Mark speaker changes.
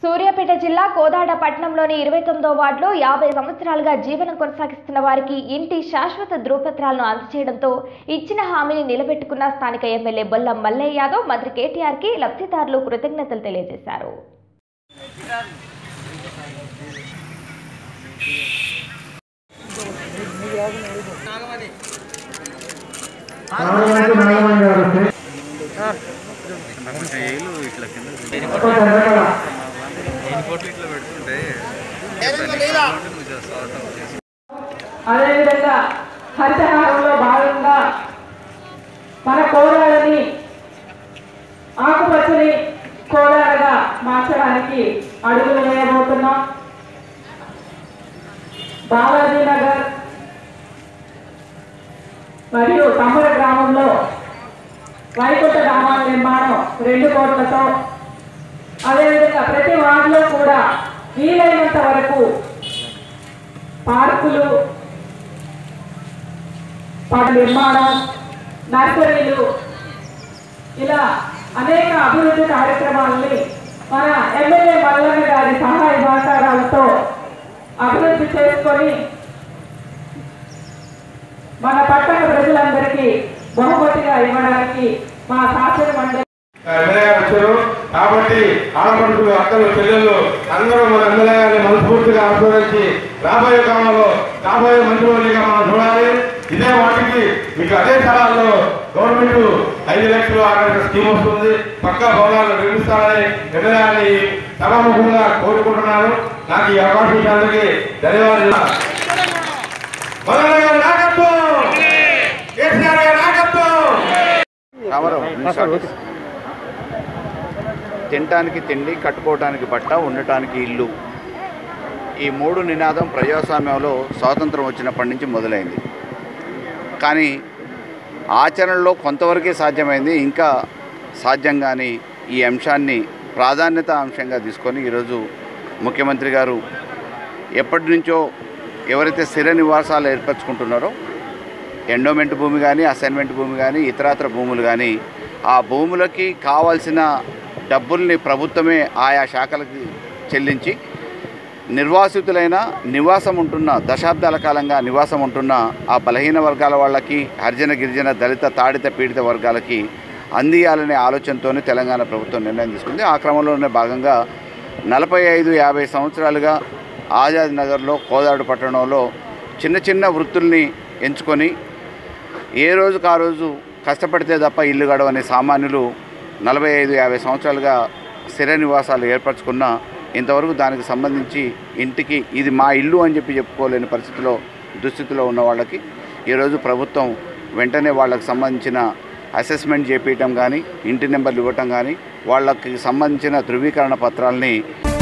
Speaker 1: సూర్యాపేట జిల్లా కోదాడ పట్టణంలోని ఇరవై తొమ్మిదో వార్డులో యాభై సంవత్సరాలుగా జీవనం కొనసాగిస్తున్న వారికి ఇంటి శాశ్వత ధృవపత్రాలను అందజేయడంతో ఇచ్చిన హామీని నిలబెట్టుకున్న స్థానిక ఎమ్మెల్యే బొల్లం మల్లయ్య యాదవ్ మంత్రి కేటీఆర్ కి లబ్ధిదారులు కృతజ్ఞతలు తెలియజేశారు
Speaker 2: నాగమంచి నాగమణి గారు వస్తే
Speaker 3: కొంచెం ఏళ్ళు ఇట్లా కింద
Speaker 2: ఒక వెనకాల
Speaker 3: ఇట్లా పెడుతుంటే నువ్వు చేస్తావు
Speaker 4: అదేవిధంగా హరితహారంలో భాగంగా మన కోరాలని ఆకుపచ్చని కోరాలుగా మార్చడానికి అడుగులు వేయబోతున్నాం బాలాజీ నగర్ మరియు తమ్ముల గ్రామంలో వైకుంఠ గ్రామాల నిర్మాణం రెండు కోట్లతో అదేవిధంగా ప్రతి వార్డులో కూడా వీలైనంత వరకు పార్కులు పాట నిర్మాణం నర్సరీలు ఇలా అనేక అభివృద్ధి కార్యక్రమాలని మన ఎమ్మెల్యే మల్లన్న గారి సహాయ సహకారాలతో అభివృద్ధి చేసుకొని మన పట్టణ ప్రజలందరికీ బహుమతిగా ఇవ్వడానికి మా శాసన మండలి
Speaker 2: ఎమ్మెల్యే గారు వచ్చారు కాబట్టి ఆడపడుతులు అక్కలు చెల్లెళ్ళు అందరూ మన ఎమ్మెల్యే గారిని మనస్ఫూర్తిగా ఆస్వాదించి రాబోయే కాలంలో రాబోయే మంత్రివర్యులుగా మనం చూడాలి ఇదే వాటికి మీకు అదే స్థలాల్లో గవర్నమెంట్ ఐదు లక్షలు ఆరు లక్షల స్కీమ్ వస్తుంది పక్కా భవనాలు నిర్మిస్తారని ఎమ్మెల్యే గారిని సభాముఖంగా కోరుకుంటున్నాను నాకు ఈ అవకాశం ఇచ్చినందుకు ధన్యవాదాలు మొదలైన గారి నాయకత్వం కేసీఆర్ గారి నాయకత్వం
Speaker 3: రామారావు నీ స్టార్ట్. తినటానికి తిండి కట్టుకోవటానికి బట్ట ఉండటానికి ఇల్లు ఈ మూడు నినాదం ప్రజాస్వామ్యంలో స్వాతంత్రం వచ్చినప్పటి నుంచి మొదలైంది కానీ ఆచరణలో కొంతవరకే సాధ్యమైంది ఇంకా సాధ్యం కాని ఈ అంశాన్ని ప్రాధాన్యత అంశంగా తీసుకొని ఈరోజు ముఖ్యమంత్రి గారు ఎప్పటి నుంచో ఎవరైతే స్థిర నివాసాలు ఏర్పరచుకుంటున్నారో ఎండోమెంట్ భూమి కానీ అసైన్మెంట్ భూమి కానీ ఇతరత్ర భూములు కానీ ఆ భూములకి కావాల్సిన డబ్బుల్ని ప్రభుత్వమే ఆయా శాఖలకి చెల్లించి నిర్వాసితులైన నివాసం ఉంటున్న దశాబ్దాల కాలంగా నివాసం ఉంటున్న ఆ బలహీన వర్గాల వాళ్ళకి హరిజన గిరిజన దళిత తాడిత పీడిత వర్గాలకి అందియాలనే ఆలోచనతోనే తెలంగాణ ప్రభుత్వం నిర్ణయం తీసుకుంది ఆ క్రమంలోనే భాగంగా నలభై ఐదు యాభై సంవత్సరాలుగా ఆజాద్ నగర్లో కోదాడు పట్టణంలో చిన్న చిన్న వృత్తుల్ని ఎంచుకొని ఏ రోజుకు ఆ రోజు కష్టపడితే తప్ప ఇల్లు గడవని సామాన్యులు నలభై ఐదు యాభై సంవత్సరాలుగా స్థిర నివాసాలు ఏర్పరచుకున్న ఇంతవరకు దానికి సంబంధించి ఇంటికి ఇది మా ఇల్లు అని చెప్పి చెప్పుకోలేని పరిస్థితిలో దుస్థితిలో ఉన్న వాళ్ళకి ఈరోజు ప్రభుత్వం వెంటనే వాళ్ళకి సంబంధించిన అసెస్మెంట్ చేపించడం కానీ ఇంటి నెంబర్లు ఇవ్వటం కానీ వాళ్ళకి సంబంధించిన ధృవీకరణ పత్రాలని